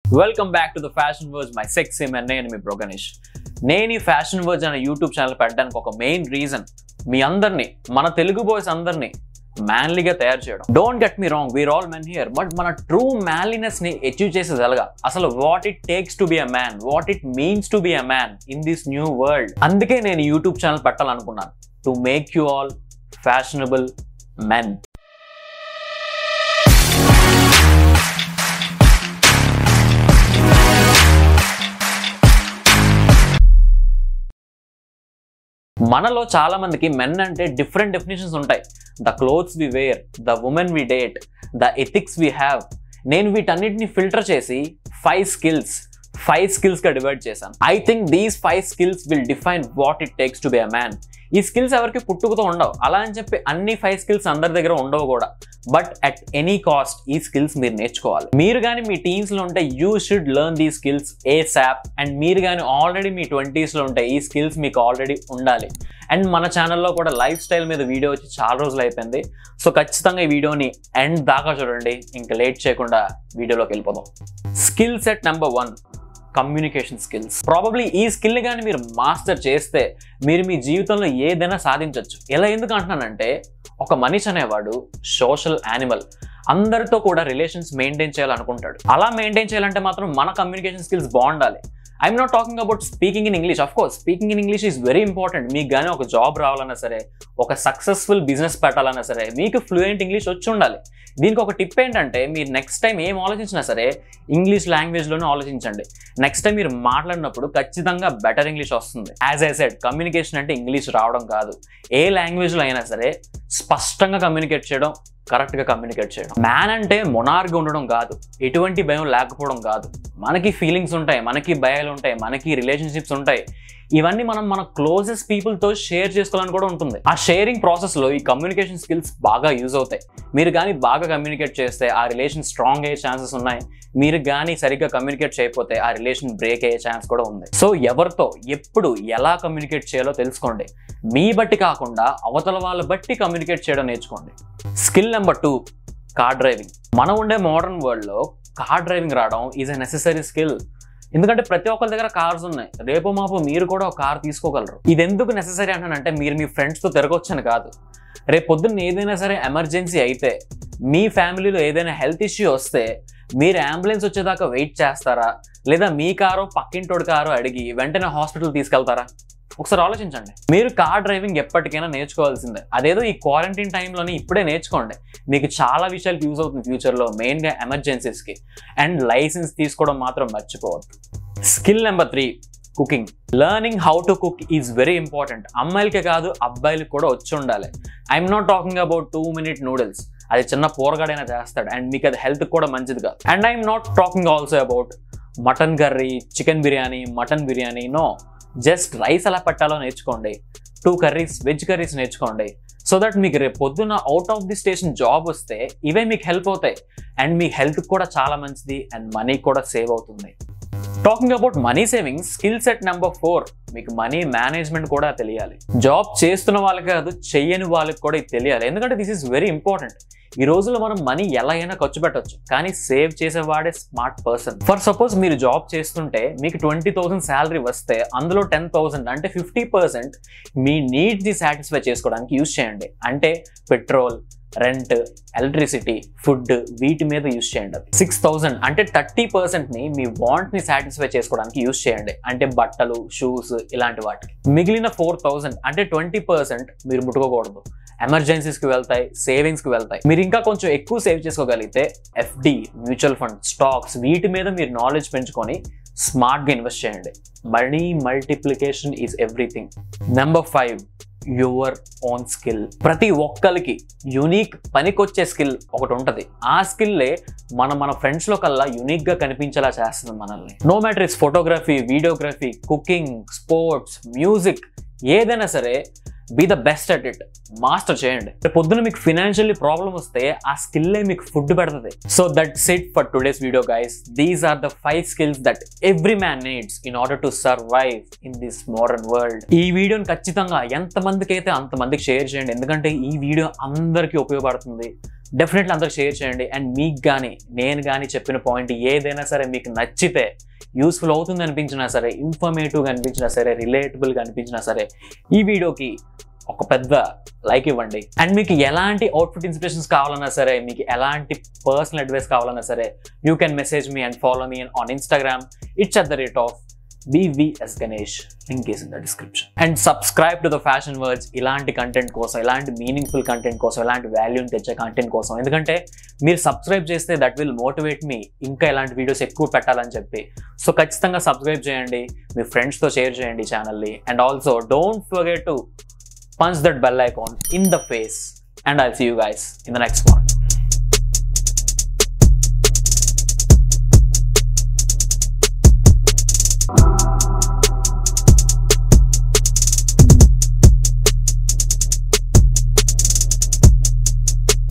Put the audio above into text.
Welcome back to the fashion verge మై సెక్స్ ఎమ్ నేను మీ బ్రో గణేష్ నేను ఈ ఫ్యాషన్ వర్జ్ అనే యూట్యూబ్ ఛానల్ పెట్టడానికి ఒక మెయిన్ రీజన్ మీ అందరినీ మన తెలుగు బాయ్స్ అందరినీ మ్యాన్లీగా తయారు చేయడం don't get me wrong we're all men here but మన ట్రూ మ్యాన్లీనెస్ ని అచీవ్ చేసేది ఎలాగా అసలు what it takes to be a man what it means to be a man in this new world అందుకే నేను యూట్యూబ్ ఛానల్ పెట్టాలనుకున్నాను to make you all fashionable men మనలో చాలా మందికి మెన్ అంటే డిఫరెంట్ డెఫినేషన్స్ ఉంటాయి the clothes we wear the women we date the ethics we have నేను వీటన్నిటిని ఫిల్టర్ చేసి ఫైవ్ స్కిల్స్ ఫైవ్ స్కిల్స్ గా డివైడ్ చేశాను I think these five skills will define what it takes to be a man ఈ skills ఎవరికి పుట్టుకతో ఉండవు అలా అని చెప్పి అన్ని ఫైవ్ స్కిల్స్ అందరి దగ్గర ఉండవు కూడా బట్ అట్ ఎనీ కాస్ట్ ఈ స్కిల్స్ మీరు నేర్చుకోవాలి మీరు కానీ మీ టీమ్స్ లో ఉంటే you should learn the skills ASAP and మీరు కానీ ఆల్రెడీ మీ ట్వంటీస్ లో ఉంటే ఈ స్కిల్స్ మీకు ఆల్రెడీ ఉండాలి అండ్ మన ఛానల్లో కూడా లైఫ్ స్టైల్ మీద వీడియో వచ్చి చాలా రోజులు అయిపోయింది సో ఖచ్చితంగా ఈ వీడియోని ఎండ్ దాకా చూడండి ఇంకా లేట్ చేయకుండా వీడియోలోకి వెళ్ళిపోదాం skill set number one communication skills probably ఈ స్కిల్ కానీ మీరు మాస్టర్ చేస్తే మీరు మీ జీవితంలో ఏదైనా సాధించవచ్చు ఎలా ఎందుకు అంటున్నానంటే ఒక మనిషి అనేవాడు సోషల్ యానిమల్ అందరితో కూడా రిలేషన్స్ మెయింటైన్ చేయాలనుకుంటాడు అలా మెయింటైన్ చేయాలంటే మాత్రం మన కమ్యూనికేషన్ స్కిల్స్ బాగుండాలి I'm not talking about speaking in English of course speaking in English is very important మీకు కానీ ఒక జాబ్ రావాలన్నా సరే ఒక సక్సెస్ఫుల్ బిజినెస్ పెట్టాలన్నా సరే మీకు ఫ్లూయెంట్ ఇంగ్లీష్ వచ్చి ఉండాలి దీనికి ఒక టిప్ ఏంటంటే మీరు నెక్స్ట్ టైం ఏం ఆలోచించినా సరే ఇంగ్లీష్ లాంగ్వేజ్లోనే ఆలోచించండి నెక్స్ట్ టైం మీరు మాట్లాడినప్పుడు ఖచ్చితంగా బెటర్ ఇంగ్లీష్ వస్తుంది యాజ్ ఐ సెడ్ కమ్యూనికేషన్ అంటే ఇంగ్లీష్ రావడం కాదు ఏ లాంగ్వేజ్లో అయినా సరే స్పష్టంగా కమ్యూనికేట్ చేయడం కరెక్ట్గా కమ్యూనికేట్ చేయడం మ్యాన్ అంటే మొనార్గా ఉండడం కాదు ఎటువంటి భయం లేకపోవడం కాదు మనకి ఫీలింగ్స్ ఉంటాయి మనకి భయాలు ఉంటాయి మనకి రిలేషన్షిప్స్ ఉంటాయి ఇవన్నీ మనం మన క్లోజెస్ట్ పీపుల్తో షేర్ చేసుకోవాలని కూడా ఉంటుంది ఆ షేరింగ్ ప్రాసెస్లో ఈ కమ్యూనికేషన్ స్కిల్స్ బాగా యూజ్ అవుతాయి మీరు కానీ బాగా కమ్యూనికేట్ చేస్తే ఆ రిలేషన్ స్ట్రాంగ్ అయ్యే ఛాన్సెస్ ఉన్నాయి మీరు కానీ సరిగ్గా కమ్యూనికేట్ చేయకపోతే ఆ రిలేషన్ బ్రేక్ అయ్యే ఛాన్స్ కూడా ఉంది సో ఎవరితో ఎప్పుడు ఎలా కమ్యూనికేట్ చేయాలో తెలుసుకోండి మీ బట్టి కాకుండా అవతల వాళ్ళ బట్టి కమ్యూనికేట్ చేయడం నేర్చుకోండి skill number two car driving మనం ఉండే మోడర్న్ వరల్డ్లో కార్ డ్రైవింగ్ రావడం ఈజ్ ఎ నెసెసరీ స్కిల్ ఎందుకంటే ప్రతి ఒక్కరి దగ్గర కార్స్ ఉన్నాయి రేపు మాపు మీరు కూడా ఒక కార్ తీసుకోగలరు ఇది ఎందుకు నెససరీ అంటానంటే మీరు మీ ఫ్రెండ్స్తో తిరగొచ్చని కాదు రేపు పొద్దున్న ఏదైనా సరే ఎమర్జెన్సీ అయితే మీ ఫ్యామిలీలో ఏదైనా హెల్త్ ఇష్యూ వస్తే మీరు అంబులెన్స్ వచ్చేదాకా వెయిట్ చేస్తారా లేదా మీ కారు పక్కింటోడి కారు అడిగి వెంటనే హాస్పిటల్ తీసుకెళ్తారా ఒకసారి ఆలోచించండి మీరు కార్ డ్రైవింగ్ ఎప్పటికైనా నేర్చుకోవాల్సిందే అదేదో ఈ క్వారంటైన్ టైంలోనే ఇప్పుడే నేర్చుకోండి మీకు చాలా విషయాలు యూజ్ అవుతుంది ఫ్యూచర్లో మెయిన్గా ఎమర్జెన్సీస్కి అండ్ లైసెన్స్ తీసుకోవడం మాత్రం మర్చిపోవద్దు skill number three cooking learning how to cook is very important అమ్మాయిలకే కాదు అబ్బాయిలకి కూడా వచ్చి ఉండాలి I'm not talking about two minute noodles అది చిన్న పోరగాడైనా చేస్తాడు అండ్ మీకు అది హెల్త్ కూడా మంచిది కాదు and I'm not talking also about mutton curry chicken biryani mutton biryani no just rice ఎలా పెట్టాలో నేర్చుకోండి టూ కర్రీస్ వెజ్ కర్రీస్ నేర్చుకోండి సో దట్ మీకు రేపు పొద్దున్న out of the station job వస్తే ఇవే మీకు హెల్ప్ అవుతాయి అండ్ మీ హెల్త్ కూడా చాలా మంచిది అండ్ మనీ కూడా సేవ్ అవుతుంది talking about money saving skill set number four మీకు మనీ మేనేజ్మెంట్ కూడా తెలియాలి జాబ్ చేస్తున్న వాళ్ళకి కాదు చెయ్యని వాళ్ళకి కూడా ఇది తెలియాలి ఎందుకంటే దిస్ ఈస్ వెరీ ఇంపార్టెంట్ ఈ రోజుల్లో మనం మనీ ఎలా అయినా ఖర్చు పెట్టొచ్చు కానీ సేవ్ చేసేవాడే స్మార్ట్ పర్సన్ ఫర్ సపోజ్ మీరు జాబ్ చేస్తుంటే మీకు ట్వంటీ థౌసండ్ శాలరీ వస్తే అందులో టెన్ థౌసండ్ అంటే ఫిఫ్టీ పర్సెంట్ మీ నీడ్స్ని సాటిస్ఫై చేసుకోవడానికి యూజ్ చేయండి అంటే పెట్రోల్ రెంట్ ఎలక్ట్రిసిటీ ఫుడ్ వీటి మీద యూజ్ చేయండి అది సిక్స్ థౌసండ్ అంటే థర్టీ పర్సెంట్ని మీ వాంట్ని సాటిస్ఫై చేసుకోవడానికి యూజ్ చేయండి అంటే బట్టలు షూస్ ఇలాంటి వాటికి మిగిలిన ఫోర్ థౌసండ్ అంటే ట్వంటీ పర్సెంట్ మీరు ముట్టుకోకూడదు ఎమర్జెన్సీస్కి వెళ్తాయి సేవింగ్స్కి వెళ్తాయి మీరు ఇంకా కొంచెం ఎక్కువ సేవ్ చేసుకోగలిగితే ఎఫ్డి మ్యూచువల్ ఫండ్ స్టాక్స్ వీటి మీద మీరు నాలెడ్జ్ పెంచుకొని స్మార్ట్గా ఇన్వెస్ట్ చేయండి money multiplication is everything number five your own skill ప్రతి ఒక్కరికి యునీక్ పనికొచ్చే స్కిల్ ఒకటి ఉంటుంది ఆ స్కిల్లే మన మన ఫ్రెండ్స్లో కల్లా యునిక్గా కనిపించేలా చేస్తుంది మనల్ని no matter is photography videography cooking sports music ఏదైనా సరే be the best at it master చేయండి రేపు పొద్దున మీకు ఫినాన్షియల్లీ ప్రాబ్లమ్ వస్తే ఆ స్కిల్లే మీకు ఫుడ్ పెడుతుంది so that's it for today's video guys these are the five skills that every man needs in order to survive in this modern world ఈ వీడియోని ఖచ్చితంగా ఎంతమందికి అయితే అంతమందికి షేర్ చేయండి ఎందుకంటే ఈ వీడియో అందరికీ ఉపయోగపడుతుంది డెఫినెట్లీ అందరికి షేర్ చేయండి అండ్ మీకు కానీ నేను కానీ చెప్పిన పాయింట్ ఏదైనా సరే మీకు నచ్చితే యూస్ఫుల్ అవుతుంది అనిపించినా సరే ఇన్ఫర్మేటివ్గా అనిపించినా సరే రిలేటబుల్గా అనిపించినా సరే ఈ వీడియోకి ఒక పెద్ద లైక్ ఇవ్వండి అండ్ మీకు ఎలాంటి అవుట్ఫిట్ ఇన్స్పిరేషన్స్ కావాలన్నా సరే మీకు ఎలాంటి పర్సనల్ అడ్వైస్ కావాలన్నా సరే you can message me and follow me on Instagram it's at the rate of BVS Ganesh link is in the description and subscribe to the fashion words ఇలాంటి content కోసం ఇలాంటి meaningful content కోసం ఇలాంటి వాల్యూని తెచ్చే content కోసం ఎందుకంటే మీరు సబ్స్క్రైబ్ చేస్తే దట్ విల్ మోటివేట్ మీ ఇంకా ఇలాంటి వీడియోస్ ఎక్కువ పెట్టాలని చెప్పి సో ఖచ్చితంగా సబ్స్క్రైబ్ చేయండి మీ ఫ్రెండ్స్తో షేర్ చేయండి ఛానల్ని and also don't forget to punch that bell icon in the face and I'll see you guys in the next one.